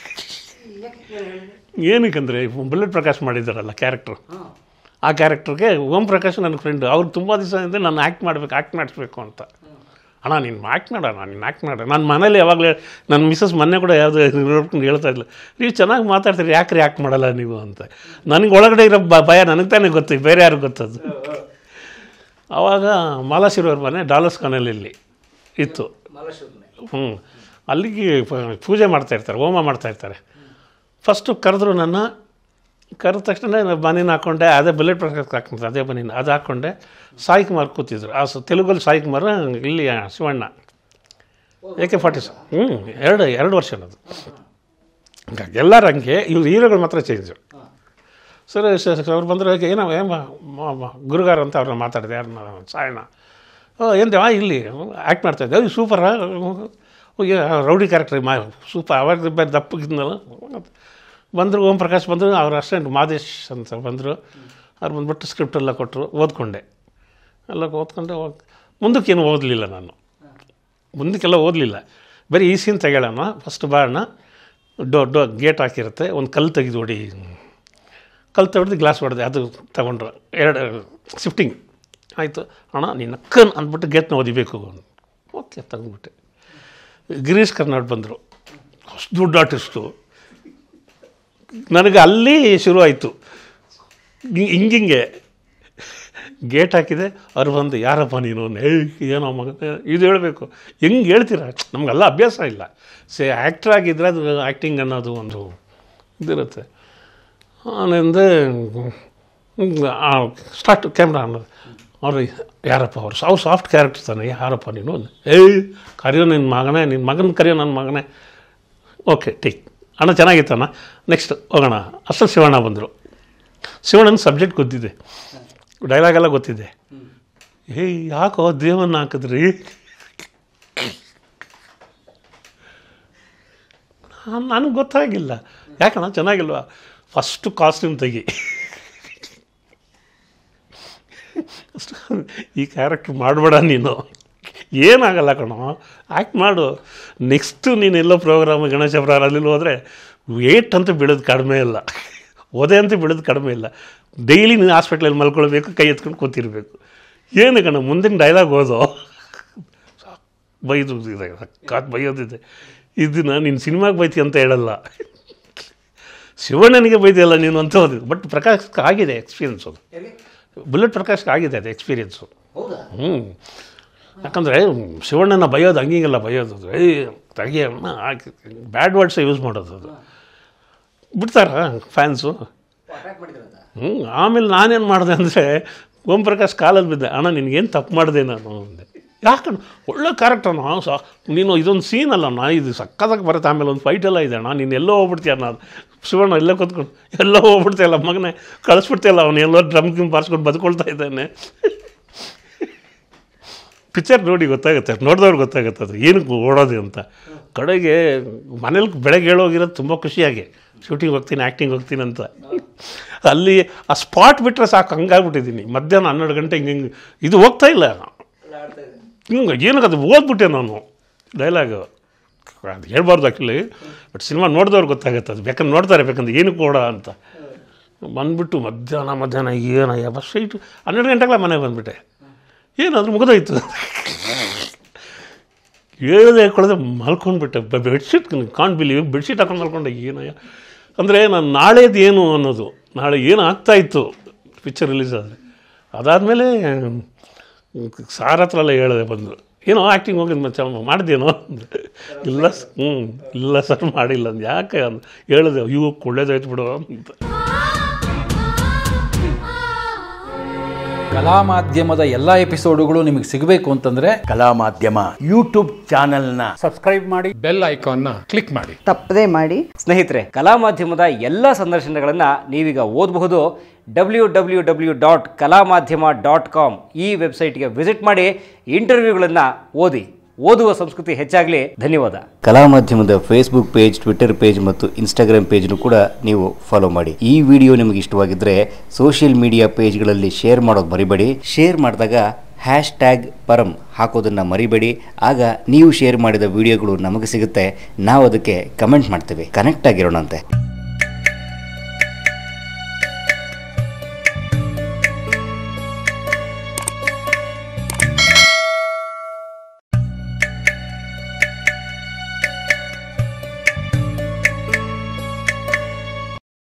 ಏನಕ್ಕಂದರೆ ಬುಲೆಟ್ ಪ್ರಕಾಶ್ ಮಾಡಿದ್ದಾರಲ್ಲ ಕ್ಯಾರೆಕ್ಟ್ರು ಹಾಂ ಆ ಕ್ಯಾರೆಕ್ಟ್ರಿಗೆ ಓಂ ಪ್ರಕಾಶ್ ನನ್ನ ಫ್ರೆಂಡು ಅವ್ರು ತುಂಬ ದಿವಸದಿಂದ ನಾನು ಆ್ಯಕ್ಟ್ ಮಾಡಬೇಕು ಆ್ಯಕ್ಟ್ ಮಾಡಿಸ್ಬೇಕು ಅಂತ ಅಣ್ಣ ನೀನು ಆ್ಯಕ್ಟ್ ಮಾಡೋಣ ನೀನು ಆ್ಯಕ್ಟ್ ಮಾಡ ನನ್ನ ಮನೇಲಿ ಯಾವಾಗಲೇ ನನ್ನ ಮಿಸಸ್ ಮೊನ್ನೆ ಕೂಡ ಯಾವುದೋ ನೋಡ್ಕೊಂಡು ಹೇಳ್ತಾ ಇದ್ಲು ನೀವು ಚೆನ್ನಾಗಿ ಮಾತಾಡ್ತೀರಿ ಯಾಕ್ರಿ ಆ್ಯಕ್ಟ್ ಮಾಡಲ್ಲ ನೀವು ಅಂತ ನನಗೆ ಒಳಗಡೆ ಇರೋ ಬ- ಭಯ ನನಗೆ ತಾನೇ ಗೊತ್ತು ಬೇರೆ ಯಾರು ಗೊತ್ತದು ಆವಾಗ ಮಾಲಾಶಿರೋರ್ ಮನೆ ಡಾಲರ್ಸ್ ಕಾನಲ್ಲಿ ಇತ್ತು ಮಾಲಾಶ್ವರನೆ ಹ್ಞೂ ಅಲ್ಲಿಗೆ ಪ- ಪೂಜೆ ಮಾಡ್ತಾ ಇರ್ತಾರೆ ಹೋಮ ಮಾಡ್ತಾ ಇರ್ತಾರೆ ಫಸ್ಟು ಕರೆದ್ರು ನನ್ನ ಕರೆದ ತಕ್ಷಣ ಬನೀನು ಹಾಕ್ಕೊಂಡೆ ಅದೇ ಬುಲೆಟ್ ಪ್ರಕಾಶ್ ಹಾಕ್ಕೊಂಡೆ ಅದೇ ಬನೀನು ಅದು ಹಾಕ್ಕೊಂಡೆ ಸಾಯಿ ಕುಮಾರ್ ಕೂತಿದ್ರು ಆ ಸ ತೆಲುಗಲ್ಲಿ ಸಾಯಿ ಕುಮಾರ್ ಇಲ್ಲಿ ಶಿವಣ್ಣ ಎ ಕೆ ಫಾರ್ಟಿ ಹ್ಞೂ ಎರಡು ಎರಡು ವರ್ಷ ಅದು ಹಂಗಾಗಿ ಎಲ್ಲರೂ ಹಂಗೆ ಇವ್ರು ಹೀರೋಗಳು ಮಾತ್ರ ಚೇಂಜು ಹಾಂ ಸರಿ ಸ- ಸ- ಅವ್ರು ಬಂದರು ಏನೋ ಏ ಗುರುಗಾರ ಅಂತ ಅವ್ರನ್ನ ಮಾತಾಡಿದೆ ಯಾರನ್ನ ಸಾಯಣ್ಣ ಓ ಎಂದೇವ ಇಲ್ಲಿ ಆ್ಯಕ್ಟ್ ಮಾಡ್ತಾಯಿದ್ದೆ ಅಯ್ಯೋ ಸೂಪರ ರೌಡಿ ಕ್ಯಾರೆಕ್ಟರ್ ಮಾ ಸೂಪರ್ ಅವಾಗ ಬ- ದಪ್ಪಗಿದ್ನಲ್ಲ ಬಂದರು ಓಂ ಪ್ರಕಾಶ್ ಬಂದರು ಅವ್ರ ಅಸ್ಟೆಂಟ್ ಮಾದೇಶ್ ಅಂತ ಬಂದರು ಅವ್ರು ಬಂದ್ಬಿಟ್ಟು ಸ್ಕ್ರಿಪ್ಟ್ ಎಲ್ಲ ಕೊಟ್ಟರು ಓದ್ಕೊಂಡೆ ಎಲ್ಲ ಓದ್ಕೊಂಡೆ ಹೋಗ್ ಮುಂದಕ್ಕೇನು ಓದಲಿಲ್ಲ ನಾನು ಮುಂದಕ್ಕೆಲ್ಲ ಓದಲಿಲ್ಲ ಬರೀ ಈ ಸೀನ್ ತೆಗೊಳ್ಳೋಣ ಫಸ್ಟ್ ಬಾಣ ಡೋ ಡೋ ಗೇಟ್ ಹಾಕಿರುತ್ತೆ ಒಂದು ಕಲ್ಲು ತೆಗೆದು ಹೊಡಿ ಕಲ್ಲು ತೆಗೆದು ಗ್ಲಾಸ್ ಹೊಡೆದೆ ಅದು ತಗೊಂಡ್ರು ಎರಡು ಶಿಫ್ಟಿಂಗ್ ಆಯಿತು ಅಣ್ಣ ನೀನು ಕನ್ ಅಂದ್ಬಿಟ್ಟು ಗೇಟ್ನ ಓದಿಬೇಕು ಓಕೆ ತಗೊಂಡ್ಬಿಟ್ಟೆ ಗಿರೀಶ್ ಕರ್ನಾಡ್ ಬಂದರು ಅಷ್ಟು ದೊಡ್ಡ ಆರ್ಟಿಸ್ಟು ನನಗೆ ಅಲ್ಲಿ ಶುರು ಆಯಿತು ಹಿಂಗಿಂಗೆ ಗೇಟ್ ಹಾಕಿದೆ ಅವ್ರು ಬಂದು ಯಾರಪ್ಪ ನೀನು ಏಯ್ ಏನೋ ಮಗ ಇದು ಹೇಳಬೇಕು ಹೆಂಗೆ ಹೇಳ್ತೀರಾ ನಮಗೆಲ್ಲ ಅಭ್ಯಾಸ ಇಲ್ಲ ಸೇ ಆ್ಯಕ್ಟ್ರ್ ಆಗಿದ್ದರೆ ಅದು ಆ್ಯಕ್ಟಿಂಗ್ ಅನ್ನೋದು ಒಂದು ಇದಿರುತ್ತೆ ಆನಂದ ಸ್ಟಾರ್ಟ್ ಕ್ಯಾಮ್ರಾ ಅನ್ನೋದು ಅವರು ಯಾರಪ್ಪ ಅವರು ಸಾವು ಸಾಫ್ಟ್ ಕ್ಯಾರೆಕ್ಟರ್ ತಾನೆ ಯಾರಪ್ಪ ನೀನು ಏಯ್ ಕರೆಯೋ ನಿನ್ನ ಮಗನೇ ನಿನ್ನ ಮಗನ ಕರೆಯೋ ನನ್ನ ಮಗನೇ ಓಕೆ ಟೀಕ್ ಅಣ್ಣ ಚೆನ್ನಾಗಿತ್ತಣ್ಣ ನೆಕ್ಸ್ಟ್ ಹೋಗೋಣ ಅಷ್ಟಲ್ಲಿ ಶಿವಣ್ಣ ಬಂದರು ಶಿವಣ್ಣನ ಸಬ್ಜೆಕ್ಟ್ ಗೊತ್ತಿದೆ ಡೈಲಾಗೆಲ್ಲ ಗೊತ್ತಿದೆ ಏಯ್ ಯಾಕೋ ದೇವನ್ನ ಹಾಕಿದ್ರಿ ನನಗೆ ಗೊತ್ತಾಗಿಲ್ಲ ಯಾಕಣ್ಣ ಚೆನ್ನಾಗಿಲ್ವಾ ಫಸ್ಟು ಕಾಸ್ಟ್ಯೂಮ್ ತೆಗಿ ಅಷ್ಟು ಈ ಕ್ಯಾರೆಕ್ಟ್ರ್ ಮಾಡಬೇಡ ನೀನು ಏನಾಗಲ್ಲ ಕಣೋ ಆ್ಯಕ್ಟ್ ಮಾಡು ನೆಕ್ಸ್ಟು ನೀನೆಲ್ಲೋ ಪ್ರೋಗ್ರಾಮ್ ಗಣೇಶ ಅಲ್ಲಿ ಹೋದರೆ ವೇಟ್ ಅಂತೂ ಬೀಳೋದು ಕಡಿಮೆ ಇಲ್ಲ ಓದೆ ಅಂತೂ ಬೀಳೋದು ಕಡಿಮೆ ಇಲ್ಲ ಡೈಲಿ ನೀನು ಹಾಸ್ಪಿಟ್ಲಲ್ಲಿ ಮಲ್ಕೊಳ್ಬೇಕು ಕೈ ಎತ್ಕೊಂಡು ಕೂತಿರ್ಬೇಕು ಏನು ಕಣ ಮುಂದಿನ ಡೈಲಾಗ್ ಓದೋ ಬೈದು ಇದೆ ಸಕ್ಕತ್ ಬೈಯೋದಿದೆ ಇದನ್ನ ನೀನು ಸಿನಿಮಾಗೆ ಬೈತಿ ಅಂತ ಹೇಳಲ್ಲ ಶಿವಣ್ಣನಿಗೆ ಬೈದಿಯಲ್ಲ ನೀನು ಅಂತ ಓದಿದ್ದು ಬಟ್ ಪ್ರಕಾಶ್ಗೆ ಆಗಿದೆ ಎಕ್ಸ್ಪೀರಿಯನ್ಸು ಎಲ್ಲಿ ಬುಲೆಟ್ ಪ್ರಕಾಶ್ಗೆ ಆಗಿದೆ ಅದು ಎಕ್ಸ್ಪೀರಿಯನ್ಸು ಹೌದಾ ಹ್ಞೂ ಯಾಕಂದರೆ ಶಿವಣ್ಣನ ಬೈಯೋದು ಹಂಗಿಗೆಲ್ಲ ಬೈಯೋದು ಅದು ಏಯ್ ತೆಗಿಯಣ್ಣ ಬ್ಯಾಡ್ ವರ್ಡ್ಸೇ ಯೂಸ್ ಮಾಡೋದು ಅದು ಬಿಡ್ತಾರ ಫ್ಯಾನ್ಸು ಅಟ್ಯಾಕ್ ಮಾಡಿದ್ರಂತ ಹ್ಞೂ ಆಮೇಲೆ ನಾನೇನು ಮಾಡಿದೆ ಅಂದರೆ ಓಂ ಪ್ರಕಾಶ್ ಕಾಲಲ್ಲಿ ಬಿದ್ದೆ ಅಣ್ಣ ನಿನಗೇನು ತಪ್ಪು ಮಾಡಿದೆ ನಾನು ಅಂದೆ ಯಾಕಣ್ಣ ಒಳ್ಳೆ ಕ್ಯಾರೆಕ್ಟರ್ ಅಣ್ಣ ಸ ನೀನು ಇದೊಂದು ಸೀನ್ ಅಲ್ಲಣ್ಣ ಇದು ಸಕ್ಕತ್ತಾಗಿ ಬರುತ್ತೆ ಆಮೇಲೆ ಒಂದು ಫೈಟ್ ಎಲ್ಲ ಇದೆ ಅಣ್ಣ ನೀನು ಎಲ್ಲೋ ಹೋಗ್ಬಿಡ್ತೀಯ ಅಣ್ಣ ಶಿವಣ್ಣ ಎಲ್ಲೋ ಕೂತ್ಕೊಂಡು ಎಲ್ಲೋ ಹೋಗ್ಬಿಡ್ತೀಯಲ್ಲ ಮಗನೇ ಕಳಿಸ್ಬಿಡ್ತೀಯಲ್ಲ ಅವನು ಎಲ್ಲೋ ಡ್ರಮ್ ಗಿಮ್ ಬಾರಿಸ್ಕೊಂಡು ಬದುಕೊಳ್ತಾ ಇದ್ದಾನೆ ಪಿಕ್ಚರ್ ನೋಡಿ ಗೊತ್ತಾಗುತ್ತೆ ನೋಡಿದವ್ರು ಗೊತ್ತಾಗುತ್ತೆ ಅದು ಏನಕ್ಕೆ ಓಡೋದು ಅಂತ ಕಡೆಗೆ ಮನೇಲಿ ಬೆಳಗ್ಗೆ ಹೇಳೋಗಿರೋದು ತುಂಬ ಖುಷಿಯಾಗಿ ಶೂಟಿಂಗ್ ಹೋಗ್ತೀನಿ ಆ್ಯಕ್ಟಿಂಗ್ ಹೋಗ್ತೀನಿ ಅಂತ ಅಲ್ಲಿ ಆ ಸ್ಪಾಟ್ ಬಿಟ್ಟರೆ ಸಾಕು ಹಂಗಾಗ್ಬಿಟ್ಟಿದ್ದೀನಿ ಮಧ್ಯಾಹ್ನ ಹನ್ನೆರಡು ಗಂಟೆ ಹಿಂಗೆ ಹಿಂಗೆ ಇದು ಹೋಗ್ತಾ ಇಲ್ಲ ಎಲ್ಲ ಆಡ್ತಾ ಇದ್ದೀನಿ ಹಿಂಗೆ ಏನಕ್ಕೆ ಅದು ಓದ್ಬಿಟ್ಟೆ ನಾನು ಡೈಲಾಗು ಅದು ಹೇಳ್ಬಾರ್ದು ಆ್ಯಕ್ಚುಲಿ ಬಟ್ ಸಿನಿಮಾ ನೋಡಿದವ್ರು ಗೊತ್ತಾಗುತ್ತೆ ಅದು ಬೇಕಂದ್ರೆ ನೋಡ್ತಾರೆ ಬೇಕಂದ್ರೆ ಏನಕ್ಕೆ ಓಡ ಅಂತ ಬಂದ್ಬಿಟ್ಟು ಮಧ್ಯಾಹ್ನ ಮಧ್ಯಾಹ್ನ ಏನಯ್ಯ ಬಸ್ ಇಟ್ಟು ಹನ್ನೆರಡು ಗಂಟೆಗಳ ಮನೆಗೆ ಬಂದುಬಿಟ್ಟೆ ಏನಾದರೂ ಮುಗಿದೋಯ್ತು ಹೇಳ್ದೆ ಹೇಳ್ಕೊಳ್ಳೋದೆ ಮಲ್ಕೊಂಡ್ಬಿಟ್ಟೆ ಬೆಡ್ಶೀಟ್ ಕಾಣ್ ಬಿಲಿ ಬೆಡ್ಶೀಟ್ ಹಾಕೊಂಡು ಮಲ್ಕೊಂಡೆ ಏನಯ್ಯ ಅಂದರೆ ನಾನು ನಾಳೆದು ಏನು ಅನ್ನೋದು ನಾಳೆ ಏನು ಆಗ್ತಾಯಿತ್ತು ಪಿಕ್ಚರ್ ರಿಲೀಸ್ ಆದರೆ ಅದಾದಮೇಲೆ ಸಾರ್ ಹತ್ರ ಎಲ್ಲ ಹೇಳಿದೆ ಬಂದು ಏನೋ ಆ್ಯಕ್ಟಿಂಗ್ ಹೋಗಿದ್ದು ಮತ್ತೆ ಮಾಡಿದೇನೋ ಅಂದೆ ಇಲ್ಲ ಸ್- ಹ್ಞೂ ಇಲ್ಲ ಸರ್ ಮಾಡಿಲ್ಲ ಅಂದು ಯಾಕೆ ಅಂದ ಹೇಳಿದೆ ಅಯ್ಯೋ ಒಳ್ಳೇದಾಯ್ತು ಬಿಡು ಅಂತ ಕಲಾ ಮಾಧ್ಯಮದ ಎಲ್ಲ ಎಪಿಸೋಡುಗಳು ನಿಮಗೆ ಸಿಗಬೇಕು ಅಂತಂದ್ರೆ ಕಲಾ ಮಾಧ್ಯಮ ಯೂಟ್ಯೂಬ್ ಚಾನೆಲ್ನ ಬೆಲ್ ಐಕಾನ್ನ ಕ್ಲಿಕ್ ಮಾಡಿ ತಪ್ಪದೇ ಮಾಡಿ ಸ್ನೇಹಿತರೆ ಕಲಾ ಮಾಧ್ಯಮದ ಎಲ್ಲ ಸಂದರ್ಶನಗಳನ್ನು ನೀವೀಗ ಓದಬಹುದು ಡಬ್ಲ್ಯೂ ಡಬ್ಲ್ಯೂ ಡಬ್ಲ್ಯೂ ಡಾಟ್ ಕಲಾ ಮಾಧ್ಯಮ ಡಾಟ್ ಕಾಮ್ ಈ ವೆಬ್ಸೈಟ್ಗೆ ವಿಸಿಟ್ ಮಾಡಿ ಇಂಟರ್ವ್ಯೂಗಳನ್ನು ಓದಿ ಓದುವ ಸಂಸ್ಕೃತಿ ಹೆಚ್ಚಾಗಲಿ ಧನ್ಯವಾದ ಕಲಾ ಮಾಧ್ಯಮದ ಫೇಸ್ಬುಕ್ ಪೇಜ್ ಟ್ವಿಟರ್ ಪೇಜ್ ಮತ್ತು ಇನ್ಸ್ಟಾಗ್ರಾಮ್ ಪೇಜ್ನು ಕೂಡ ನೀವು ಫಾಲೋ ಮಾಡಿ ಈ ವಿಡಿಯೋ ನಿಮಗೆ ಇಷ್ಟವಾಗಿದ್ದರೆ ಸೋಷಿಯಲ್ ಮೀಡಿಯಾ ಪೇಜ್ಗಳಲ್ಲಿ ಶೇರ್ ಮಾಡೋದು ಮರಿಬೇಡಿ ಶೇರ್ ಮಾಡಿದಾಗ ಹ್ಯಾಶ್ ಟ್ಯಾಗ್ ಪರಂ ಹಾಕೋದನ್ನು ಮರಿಬೇಡಿ ಆಗ ನೀವು ಶೇರ್ ಮಾಡಿದ ವಿಡಿಯೋಗಳು ನಮಗೆ ಸಿಗುತ್ತೆ ನಾವು ಅದಕ್ಕೆ ಕಮೆಂಟ್ ಮಾಡ್ತೇವೆ ಕನೆಕ್ಟ್ ಆಗಿರೋಣಂತೆ